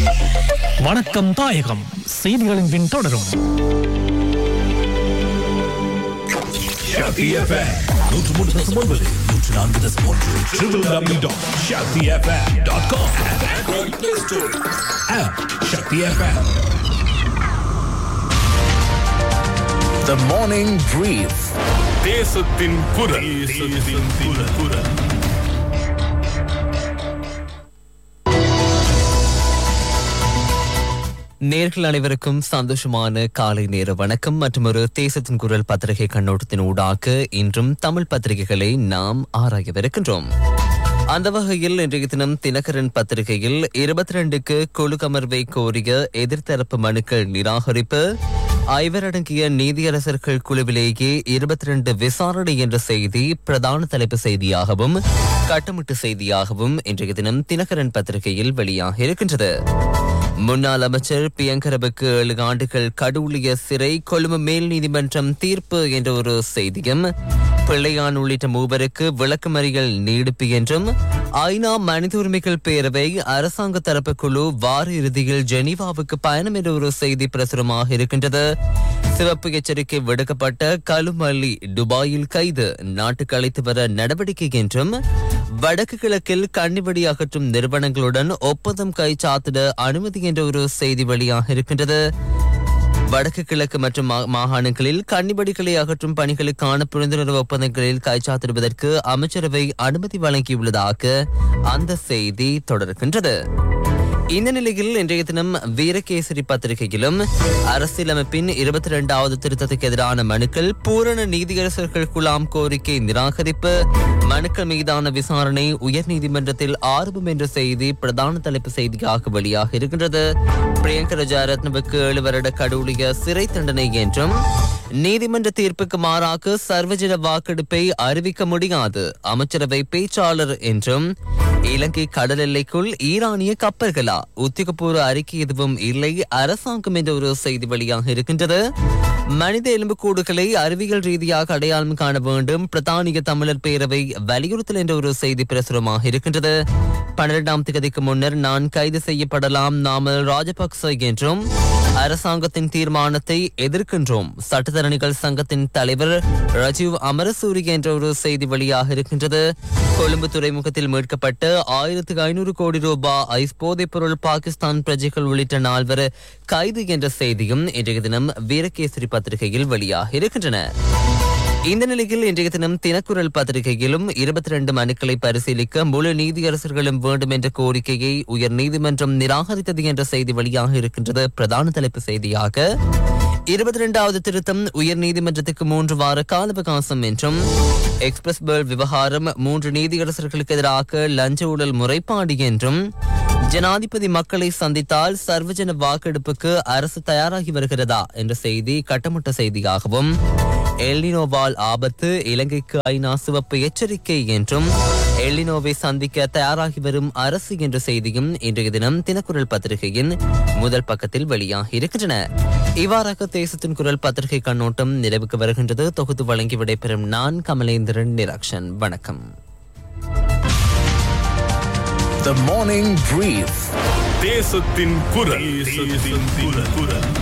வணக்கம் தாயகம் செய்திகளின் பின் தொடரும் The morning brief. தேசத்தின் குரல் தேசத்தின் குரல் நேர்கள் அனைவருக்கும் சந்தோஷமான காலை நேர வணக்கம் மற்றும் ஒரு தேசத்தின் குரல் பத்திரிகை கண்ணோட்டத்தின் ஊடாக இன்றும் தமிழ் பத்திரிகைகளை நாம் ஆராயவிருக்கின்றோம் அந்த வகையில் இன்றைய தினம் தினகரன் பத்திரிகையில் இருபத்தி ரெண்டுக்கு கொழுக்கமர்வை கோரிய எதிர்த்தரப்பு மனுக்கள் நிராகரிப்பு ஐவரடங்கிய நீதியரசர்கள் குழுவிலேயே இருபத்தி ரெண்டு விசாரணை என்ற செய்தி பிரதான தலைப்பு செய்தியாகவும் கட்டமிட்டு செய்தியாகவும் இன்றைய தினம் தினகரன் பத்திரிகையில் வெளியாக இருக்கின்றது முன்னாள் அமைச்சர் பியங்கரவுக்கு ஏழு ஆண்டுகள் கடூழிய சிறை கொழும்பு மேல் நீதிமன்றம் தீர்ப்பு என்ற ஒரு செய்தியும் பிள்ளையான் உள்ளிட்ட மூவருக்கு விளக்கமறியல் நீடிப்பு என்றும் ஐநா மனித உரிமைகள் பேரவை அரசாங்க தரப்பு குழு வார இறுதியில் ஜெனீவாவுக்கு பயணம் என்ற ஒரு செய்தி பிரசுரமாக இருக்கின்றது சிவப்பு எச்சரிக்கை விடுக்கப்பட்ட கலுமல்லி துபாயில் கைது நாட்டுக்கு அழைத்து வர நடவடிக்கை என்றும் வடக்கு கிழக்கில் கண்ணிவெடி அகற்றும் நிறுவனங்களுடன் ஒப்பந்தம் கைச்சாத்திட அனுமதி என்ற ஒரு செய்தி வெளியாக இருக்கின்றது வடக்கு கிழக்கு மற்றும் மா- மாகாணங்களில் கன்னிவெடிகளை அகற்றும் பணிகளுக்கான புரிந்துணர்வு ஒப்பந்தங்களில் கைச்சாத்திடுவதற்கு அமைச்சரவை அனுமதி வழங்கியுள்ளதாக அந்த செய்தி தொடர்கின்றது இந்த நிலையில் இன்றைய தினம் வீரகேசரி பத்திரிகையிலும் அரசியலமைப்பின் இருபத்தி இரண்டாவது திருத்தத்துக்கு எதிரான மனுக்கள் பூரண நீதியரசர்கள் குழாம் கோரிக்கை நிராகரிப்பு மனுக்கள் மீதான விசாரணை உயர்நீதிமன்றத்தில் ஆர்வம் என்ற செய்தி பிரதான தலைப்பு செய்தியாக வெளியாக இருக்கின்றது பிரியங்கர ஜெயரத்னவுக்கு ஏழு வருட கடூழிய சிறை தண்டனை என்றும் நீதிமன்ற தீர்ப்புக்கு மாறாக சர்வஜன வாக்கெடுப்பை அறிவிக்க முடியாது அமைச்சரவை பேச்சாளர் என்றும் இலங்கை கடல் எல்லைக்குள் ஈரானிய கப்பல்களா உத்தியோகபூர்வ அறிக்கை எதுவும் இல்லை அரசாங்கம் என்ற ஒரு செய்தி வெளியாக இருக்கின்றது மனித எலும்புக்கூடுகளை அறிவியல் ரீதியாக அடையாளம் காண வேண்டும் பிரதானிய தமிழர் பேரவை வலியுறுத்தல் என்ற ஒரு செய்தி பிரசுரமாக இருக்கின்றது பன்னிரெண்டாம் திகதிக்கு முன்னர் நான் கைது செய்யப்படலாம் நாமல் ராஜபக்ச என்றும் அரசாங்கத்தின் தீர்மானத்தை எதிர்க்கின்றோம் சட்டத்தரணிகள் சங்கத்தின் தலைவர் ரஜீவ் அமரசூரி என்ற ஒரு செய்தி வெளியாக இருக்கின்றது கொழும்பு துறைமுகத்தில் மீட்கப்பட்ட ஆயிரத்து ஐநூறு கோடி ரூபாய் ஐஸ் போதைப் பொருள் பாகிஸ்தான் பிரஜைகள் உள்ளிட்ட நால்வர் கைது என்ற செய்தியும் இன்றைய தினம் வீரகேசரி பத்திரிகையில் வெளியாக இருக்கின்றன இந்த நிலையில் இன்றைய தினம் தினக்குரல் பத்திரிகையிலும் இருபத்தி ரெண்டு மனுக்களை பரிசீலிக்க முழு நீதியரசர்களும் வேண்டும் என்ற கோரிக்கையை உயர் நீதிமன்றம் நிராகரித்தது என்ற செய்தி வெளியாக இருக்கின்றது பிரதான தலைப்பு செய்தியாக இருபத்தி இரண்டாவது திருத்தம் உயர் நீதிமன்றத்துக்கு மூன்று வார கால அவகாசம் என்றும் எக்ஸ்பிரஸ் பேர்ட் விவகாரம் மூன்று நீதியரசர்களுக்கு எதிராக லஞ்ச ஊழல் முறைப்பாடு என்றும் ஜனாதிபதி மக்களை சந்தித்தால் சர்வஜன வாக்கெடுப்புக்கு அரசு தயாராகி வருகிறதா என்ற செய்தி கட்டமிட்ட செய்தியாகவும் எல்லினோவால் ஆபத்து இலங்கைக்கு ஐநா சிவப்பு எச்சரிக்கை என்றும் எல்லினோவை சந்திக்க தயாராகி வரும் அரசு என்ற செய்தியும் இன்றைய தினம் தினக்குரல் பத்திரிகையின் முதல் பக்கத்தில் வெளியாகி இருக்கின்றன இவ்வாறாக தேசத்தின் குரல் பத்திரிகை கண்ணோட்டம் நிறைவுக்கு வருகின்றது தொகுத்து வழங்கி விடைபெறும் நான் கமலேந்திரன் நிராக்ஷன் வணக்கம் The morning brief. தேசத்தின் குரல் தேசத்தின் குரல்